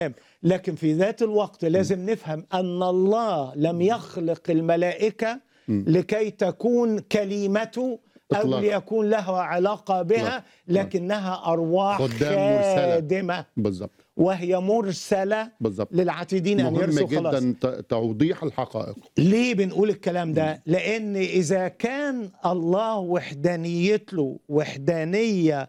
لكن في ذات الوقت لازم نفهم ان الله لم يخلق الملائكه لكي تكون كلمته او إطلاقاً. ليكون لها علاقه بها إطلاقاً. لكنها ارواح خدام مرسلة. خادمه بالظبط وهي مرسله بالظبط للعاتدين ان مهم يرثوا خلاص جدا ت- توضيح الحقائق ليه بنقول الكلام ده؟ لأن إذا كان الله وحدانيته وحدانية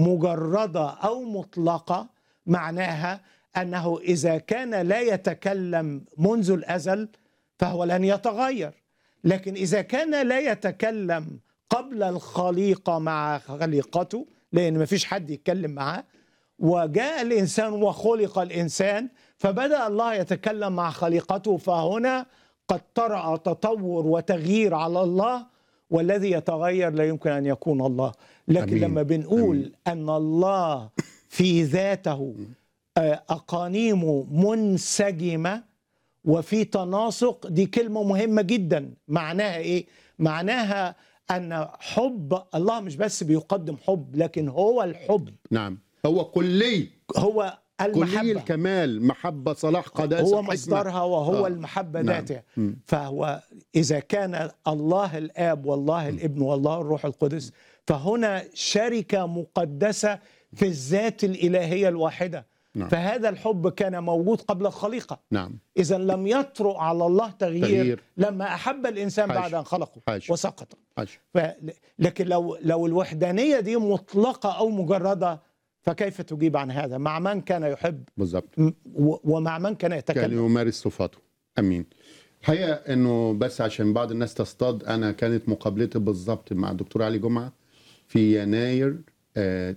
مجردة أو مطلقة معناها أنه إذا كان لا يتكلم منذ الأزل فهو لن يتغير لكن إذا كان لا يتكلم قبل الخليقة مع خليقته لأن مفيش حد يتكلم معاه وجاء الانسان وخلق الانسان فبدا الله يتكلم مع خليقته فهنا قد طرا تطور وتغيير على الله والذي يتغير لا يمكن ان يكون الله لكن أمين. لما بنقول أمين. ان الله في ذاته آه، اقانيمه منسجمه وفي تناسق دي كلمه مهمه جدا معناها ايه معناها ان حب الله مش بس بيقدم حب لكن هو الحب نعم هو كلي هو كلي المحبة الكمال محبة صلاح قداسة هو حكمة. مصدرها وهو آه. المحبة نعم. ذاتها مم. فهو إذا كان الله الآب والله الابن والله الروح القدس فهنا شركة مقدسة في الذات الإلهية الواحدة نعم. فهذا الحب كان موجود قبل الخليقة نعم إذا لم يطرق على الله تغيير, تغيير. لما أحب الإنسان بعد حاشا. أن خلقه حاشا. وسقط عاش. ف... لكن لو لو الوحدانية دي مطلقة أو مجردة فكيف تجيب عن هذا مع من كان يحب بالظبط م- و- ومع من كان كان يتكلم يمارس صفاته امين الحقيقه انه بس عشان بعض الناس تصطاد انا كانت مقابلتي بالظبط مع الدكتور علي جمعه في يناير آه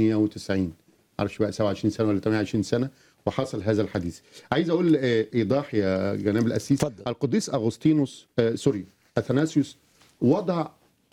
98 معرفش بقى 27 سنه ولا 28 سنه وحصل هذا الحديث عايز اقول آه ايضاح يا جناب الاسيس اتفضل. القديس اغسطينوس آه سوري اثناسيوس وضع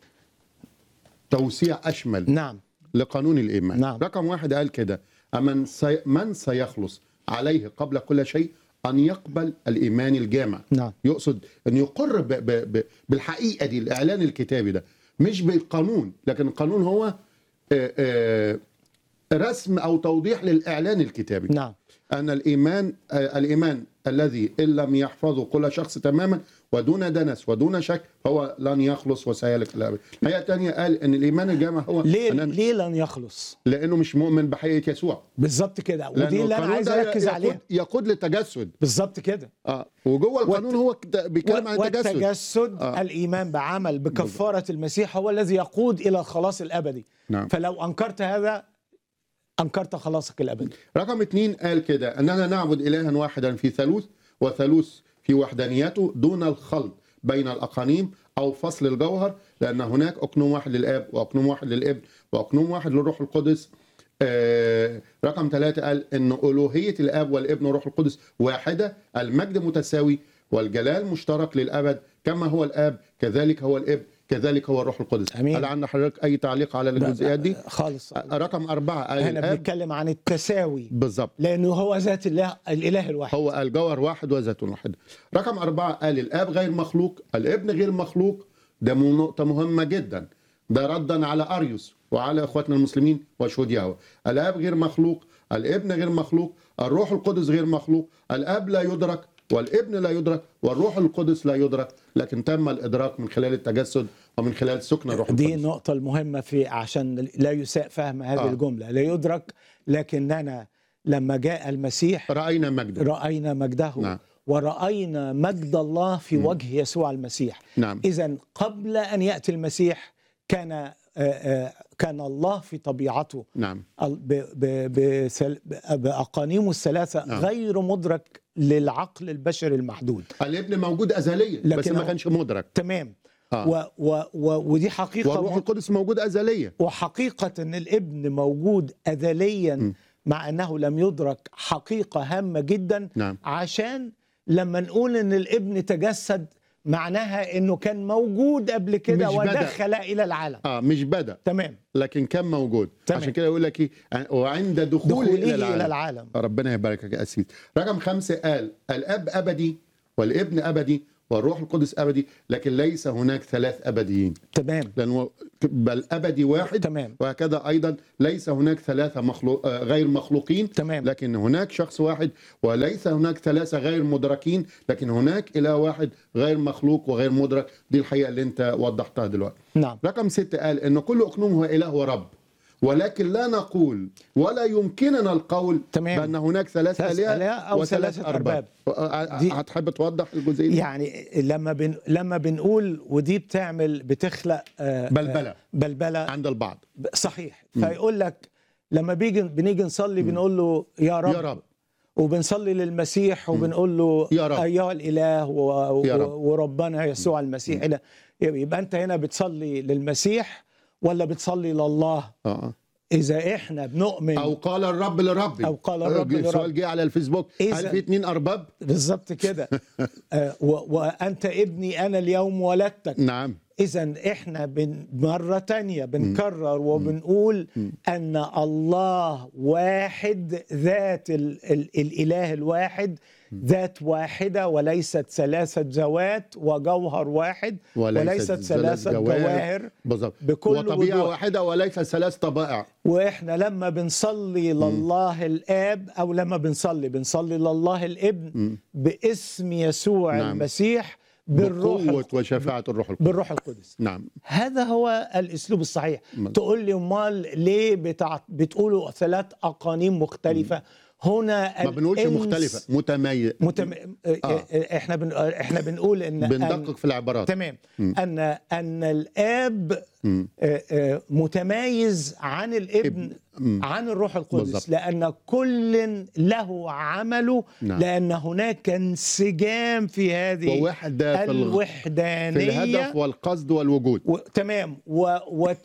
توسيع اشمل نعم لقانون الإيمان نعم. رقم واحد قال كده أمن سي من سيخلص عليه قبل كل شيء أن يقبل الإيمان الجامع نعم. يقصد أن يقر ب ب ب بالحقيقة دي الإعلان الكتابي ده مش بالقانون لكن القانون هو آه، آه، رسم أو توضيح للإعلان الكتابي نعم أن الإيمان آه، الإيمان الذي إن لم يحفظه كل شخص تماما ودون دنس ودون شك فهو لن يخلص وسيهلك الأبد الحقيقة الثانية قال أن الإيمان الجامع هو ليه أن ليه لن يخلص لانه مش مؤمن بحقيقه يسوع بالظبط كده ودي لأنه اللي انا القانون عايز ده اركز يقود- عليها يقود للتجسد بالظبط كده اه وجوه القانون هو كده بيتكلم عن التجسد والتجسد آه. الايمان بعمل بكفاره المسيح هو الذي يقود الى الخلاص الابدي نعم. فلو انكرت هذا انكرت خلاصك الابدي رقم اتنين قال كده اننا نعبد الها واحدا في ثالوث وثالوث في وحدانيته دون الخلط بين الاقانيم او فصل الجوهر لان هناك اقنوم واحد للاب واقنوم واحد للابن واقنوم واحد للروح القدس آه رقم ثلاثة قال ان الوهيه الاب والابن والروح القدس واحده المجد متساوي والجلال مشترك للابد كما هو الاب كذلك هو الابن كذلك هو الروح القدس أمين. هل عند حضرتك اي تعليق على الجزئيات دي خالص رقم أربعة قال هنا الاب بنتكلم عن التساوي بالظبط لانه هو ذات الله الاله الواحد هو قال جوهر واحد وذات واحد رقم أربعة قال الآب غير مخلوق الابن غير مخلوق ده مو- نقطة مهمة جدا ده ردا على أريوس وعلى إخواتنا المسلمين وشهود يهوه الآب غير مخلوق الابن غير مخلوق الروح القدس غير مخلوق الآب لا يدرك والابن لا يدرك والروح القدس لا يدرك لكن تم الإدراك من خلال التجسد ومن خلال سكن الروح دي القدس النقطة المهمة في عشان لا يساء فهم هذه آه. آه. الجملة لا يدرك لكننا لما جاء المسيح رأينا مجده رأينا مجده نعم. ورأينا مجد الله في وجه يسوع المسيح نعم. إذا قبل أن يأتي المسيح كان آه، آه، كان الله في طبيعته نعم ال- ب- ب- بسل- ب- بأقانيمه الثلاثة نعم. غير مدرك للعقل البشري المحدود الابن موجود أزليا بس لكن ما هو- كانش مدرك تمام آه. و و و ودي حقيقة والروح م- القدس موجود أزليا وحقيقة أن الابن موجود أزليا مع أنه لم يدرك حقيقة هامة جدا نعم. عشان لما نقول أن الابن تجسد معناها أنه كان موجود قبل كده مش بدأ. ودخل إلى العالم اه مش بدأ تمام لكن كان موجود تمام. عشان كده يقول لك ايه وعند دخوله دخوله الى العالم, إلى العالم ربنا يباركك يا اسيس رقم خمسة قال الاب ابدي والابن ابدي والروح القدس ابدي لكن ليس هناك ثلاث ابديين تمام لانه بل ابدي واحد تمام وهكذا ايضا ليس هناك ثلاثه مخلوق آه، غير مخلوقين تمام لكن هناك شخص واحد وليس هناك ثلاثه غير مدركين لكن هناك اله واحد غير مخلوق وغير مدرك دي الحقيقه اللي انت وضحتها دلوقتي نعم رقم ستة قال ان كل اقنوم هو اله ورب ولكن لا نقول ولا يمكننا القول تمام. بان هناك ثلاث ثلاث الهه آلهة أو وثلاث ثلاثة ارباب أرباب. دي- هتحب توضح الجزئيه دي يعني لما بن لما بنقول ودي بتعمل بتخلق آه، بلبلة. آه، بلبله عند البعض صحيح فيقول لك لما بيجي بنيجي نصلي بنقول له يا رب, يا رب وبنصلي للمسيح وبنقول له يا رب. ايها الاله و... يا و... رب. وربنا يسوع المسيح إله. يبقى انت هنا بتصلي للمسيح ولا بتصلي لله آه. اذا احنا بنؤمن او قال الرب لربي أو قال الرب آه، لربي. سؤال جه على الفيسبوك إذا- هل في اتنين ارباب بالظبط كده آه، و... وانت ابني انا اليوم ولدتك نعم إذا إحنا بن مرة تانية بنكرر وبنقول أن الله واحد ذات ال ال الإله الواحد ذات واحدة وليست ثلاثة ذوات وجوهر واحد وليست ثلاثة جواهر بالظبط بكل وطبيعه وضوح. واحده وليس ثلاث طبائع وإحنا لما بنصلي لله الآب أو لما بنصلي بنصلي لله الابن باسم يسوع نعم. المسيح بالروح بقوه الق- وشفاعه الروح القدس بالروح القدس نعم هذا هو الاسلوب الصحيح م. تقول لي امال ليه بتاع بتقولوا ثلاث اقانيم مختلفه هنا ما بنقولش الإنس مختلفه متميز متم... آه. احنا بن... احنا بنقول ان بندقق أن... في العبارات تمام م. ان ان الاب مم. آه، آه، متميز عن الابن مم. عن الروح القدس بالظبط. لان كل له عمله نعم. لان هناك انسجام في هذه ووحده في, الغ... في الوحدانيه الهدف والقصد والوجود و... تمام و... و...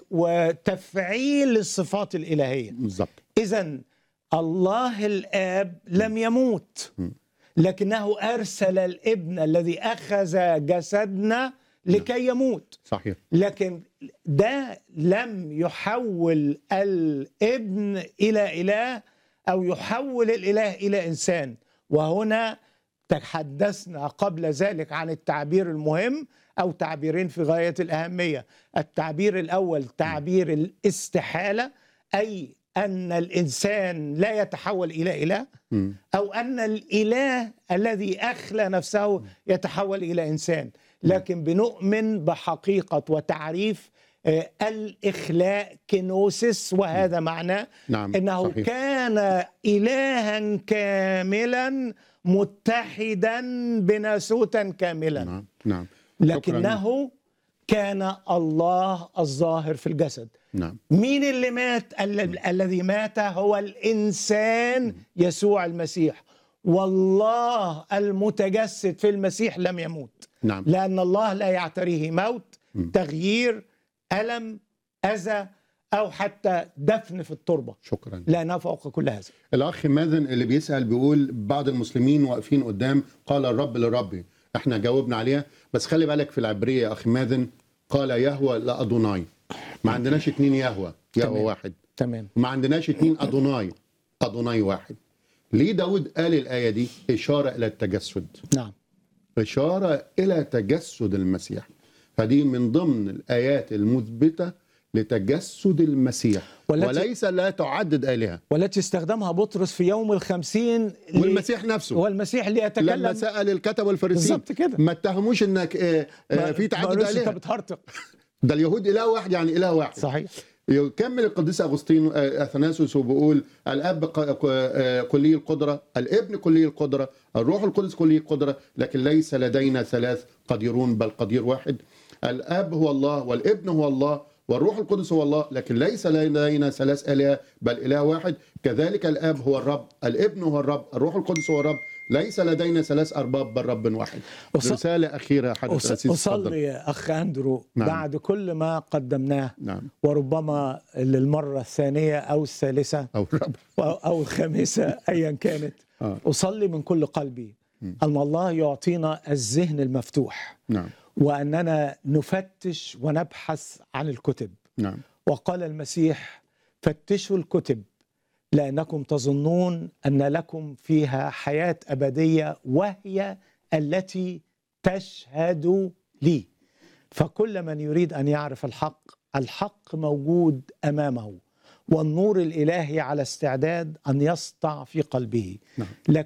وتفعيل الصفات الإلهية بالظبط إذا الله الآب لم يموت لكنه أرسل الابن الذي أخذ جسدنا لكي يموت صحيح لكن ده لم يحول الابن إلى إله أو يحول الإله إلى إنسان وهنا تحدثنا قبل ذلك عن التعبير المهم أو تعبيرين في غاية الأهمية التعبير الأول تعبير الاستحالة أي أن الإنسان لا يتحول إلى إله مم. أو أن الإله الذي أخلى نفسه يتحول إلى إنسان لكن بنؤمن بحقيقة وتعريف آه، الإخلاء كينوسيس وهذا معناه نعم انه صحيح. كان الها كاملا متحدا بناسوتا كاملا نعم نعم لكنه كان الله الظاهر في الجسد نعم مين اللي مات ال- الذي مات هو الانسان يسوع المسيح والله المتجسد في المسيح لم يموت نعم لان الله لا يعتريه موت تغيير الم اذى او حتى دفن في التربه شكرا لانها فوق كل هذا الاخ مازن اللي بيسال بيقول بعض المسلمين واقفين قدام قال الرب لربي احنا جاوبنا عليها بس خلي بالك في العبريه يا اخي مازن قال يهوى لادوناي ما عندناش اتنين يهوى يهوى تمام. واحد تمام ما عندناش اتنين ادوناي ادوناي واحد ليه داود قال الايه دي اشاره الى التجسد نعم إشارة إلى تجسد المسيح فدي من ضمن الآيات المثبتة لتجسد المسيح والتي- وليس لا تعدد آلهة والتي استخدمها بطرس في يوم الخمسين ل- والمسيح نفسه والمسيح لما ليتكلم سأل الكتب والفريسيين بالظبط كده. ما اتهموش انك آه، آه، ما- في ما تعدد قالوش انت آلهة بتهرطق ده اليهود إله واحد يعني إله واحد صحيح يكمل القديس أغسطين آه، أثناسوس وبيقول الأب ق- ق- آه، كلي القدرة الابن كلي القدرة الروح القدس كلي القدرة لكن ليس لدينا ثلاث قديرون بل قدير واحد الأب هو الله والابن هو الله والروح القدس هو الله لكن ليس لدينا ثلاث آلهة بل إله واحد كذلك الآب هو الرب الابن هو الرب الروح القدس هو الرب ليس لدينا ثلاث أرباب بل رب واحد أص- رسالة أخيرة حضرة أص- الأسيس اتفضل. أصلي يا أخ أندرو نعم. بعد كل ما قدمناه نعم وربما للمرة الثانية أو الثالثة أو الرب أو- أو الخامسة أيا كانت آه. أصلي من كل قلبي أن الله يعطينا الذهن المفتوح نعم وأننا نفتش ونبحث عن الكتب نعم وقال المسيح فتشوا الكتب لأنكم تظنون أن لكم فيها حياة أبدية وهي التي تشهد لي فكل من يريد ان يعرف الحق الحق موجود امامه والنور الالهي على استعداد ان يسطع في قلبه نعم. لكن